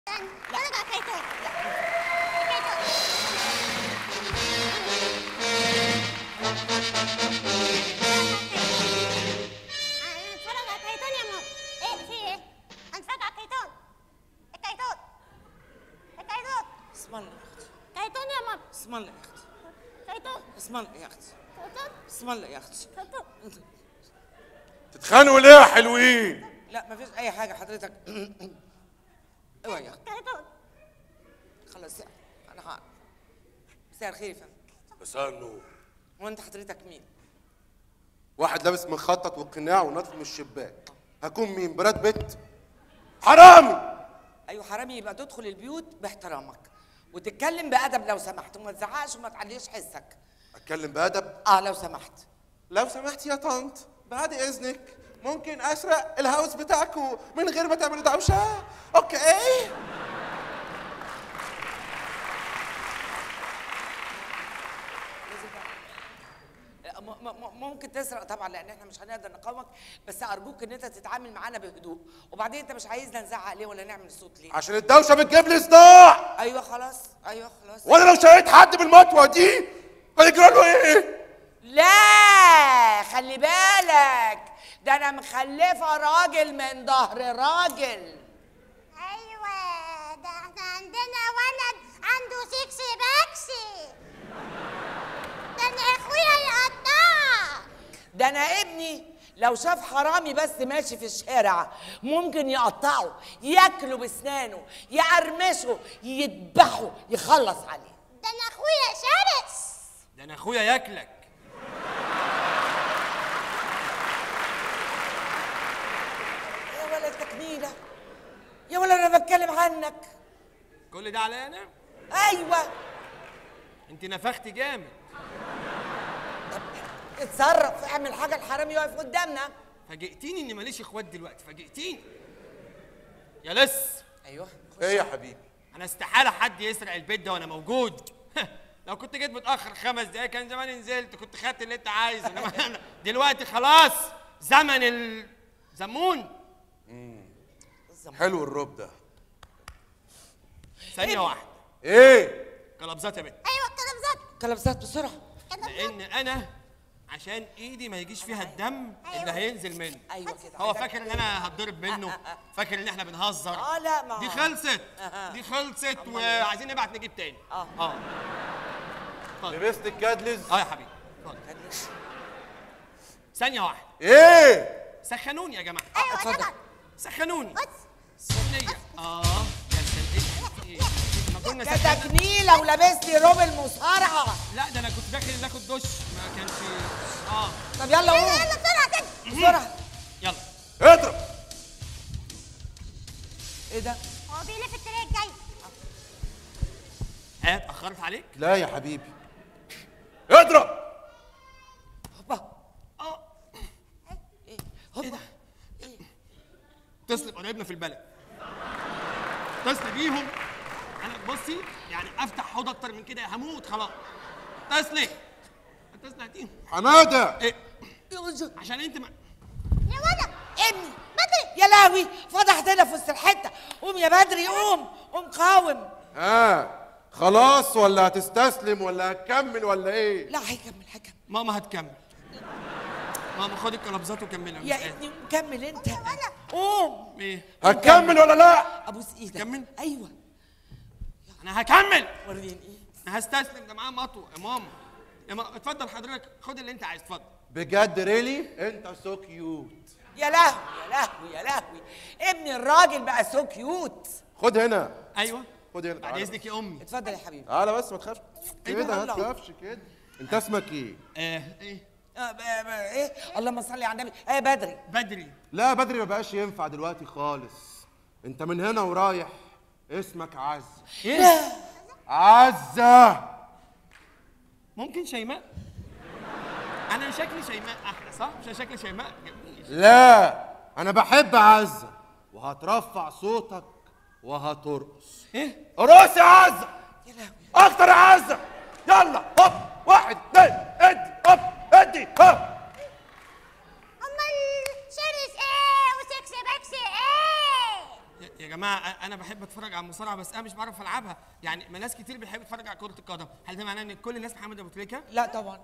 اتفرج على كايتون كايتون هنتفرج على كايتون يا ماما ايه في ايه هنتفرج على كايتون الكايتون الكايتون اسم الله يا اختي كايتون يا ماما اسم الله يا اختي كايتون اسم الله يا اختي كايتون اسم الله يا اختي كايتون تتخانقوا ليه يا حلوين لا مفيش اي حاجه حضرتك ايوه يا اختي كايتون خلاص يعني انا هعرف مساء الخير يا فندم مساء النور هو انت حضرتك مين؟ واحد لابس مخطط وقناع ونط من الشباك هكون مين براد بيت حرامي ايوه حرامي يبقى تدخل البيوت باحترامك وتتكلم بادب لو سمحت وما تزعقش وما تعليش حسك اتكلم بادب اه لو سمحت لو سمحت يا طنط بعد اذنك ممكن اسرق الهاوس بتاعكم من غير ما تعملوا دوشه اوكي م- م- م- ممكن تسرق طبعا لان احنا مش هنقدر نقاومك بس ارجوك ان انت تتعامل معانا بهدوء وبعدين انت مش عايزنا نزعق ليه ولا نعمل صوت ليه عشان الدوشه بتجيب لي صداع ايوه خلاص ايوه خلاص وانا لو شريت حد بالمطوه دي هيجرى له ايه لا خلي بالك ده انا مخلفه راجل من ظهر راجل ايوه ده احنا عندنا ولد عنده سكس باكسي ده انا اخويا يقطعك ده انا ابني لو شاف حرامي بس ماشي في الشارع ممكن يقطعه ياكله بسنانه يقرمشه يذبحه يخلص عليه ده انا اخويا شرس ده انا اخويا ياكلك يا ولد تكميله يا ولد انا بتكلم عنك كل ده عليا انا ايوه انت نفختي جامد اتصرف اعمل حاجه الحرامي يقف قدامنا فاجئتيني اني ماليش اخوات دلوقتي فاجئتيني يا لس ايوه ايه يا حبيبي انا استحاله حد يسرق البيت ده وانا موجود لو كنت جيت متاخر خمس دقايق كان زماني نزلت كنت خدت اللي انت عايزه انما انا دلوقتي خلاص زمن الزمون حلو الرب ده ثانيه واحده ايه كلبزات يا بنت ايوه الكلام ذات كلبسات بسرعه كلام ذات لان انا عشان ايدي ما يجيش فيها الدم اللي هينزل منه ايوه كده هو فاكر ان انا هتضرب منه فاكر ان احنا بنهزر اه لا ما دي خلصت دي خلصت وعايزين نبعت نجيب تاني اه اه لبست الكادلز اه يا حبيبي اتفضل. ثانية واحدة ايه سخنوني يا جماعة ايوه اتفضل. طبعا سخنوني بص سخنية اه يا سلام ايه ما كنا ده سخنا تكميله ولبست روب المصارعه لا ده انا كنت داخل اخد دش ما كانش اه طب يلا يلا قوم يلا بسرعه كده بسرعه يلا اضرب ايه ده هو بيلف الطريق الجاي ها اتأخرت عليك لا يا حبيبي اضرب هوبا اه ايه هوبا اتصل بقرايبنا في البلد اتصل بيهم انا بصي يعني افتح حوض اكتر من كده هموت خلاص اتصلي اتصل هاتيهم حماده ايه عشان انت ما يا ولد ابني بدري يا لهوي فضحتنا في وسط الحته قوم يا بدري قوم قوم قاوم ها خلاص ولا هتستسلم ولا هتكمل ولا ايه لا هيكمل هيكمل ماما هتكمل ماما خد الكلبزات وكملها مش يا قادر. ابني قوم كمل انت قوم ايه هتكمل ولا لا ابوس ايدك كمل. ايوه انا هكمل وريني انا هستسلم ده معاه مطوه يا ماما يا ماما اتفضل حضرتك خد اللي انت عايز اتفضل بجد ريلي انت سو كيوت يا لهوي يا لهوي يا لهوي ابن الراجل بقى سو كيوت خد هنا ايوه خد هنا بعد تعالى اذنك يا امي اتفضل يا حبيبي تعالى بس ما تخافش إيه كده ده؟ ما تخافش كده انت اسمك ايه آه ايه آه، ب- ب- ايه اللهم صل على النبي ايه بدري بدري لا بدري ما بقاش ينفع دلوقتي خالص انت من هنا ورايح اسمك عزة ايه عزة ممكن شيماء انا شكلي شيماء احلى صح مش أنا شكلي شيماء جميل لا انا بحب عزة وهترفع صوتك وهترقص ايه ارقص يا عزة يا لهوي اكتر يا عزة يلا هوب واحد اتنين ادي هوب ادي هوب امال شرس ايه وسكس باكسي ايه يا- يا جماعه أ- انا بحب اتفرج على المصارعه بس انا مش بعرف العبها يعني ما ناس كتير بتحب تتفرج على كره القدم هل ده معناه ان كل الناس محمد ابو تريكه لا طبعا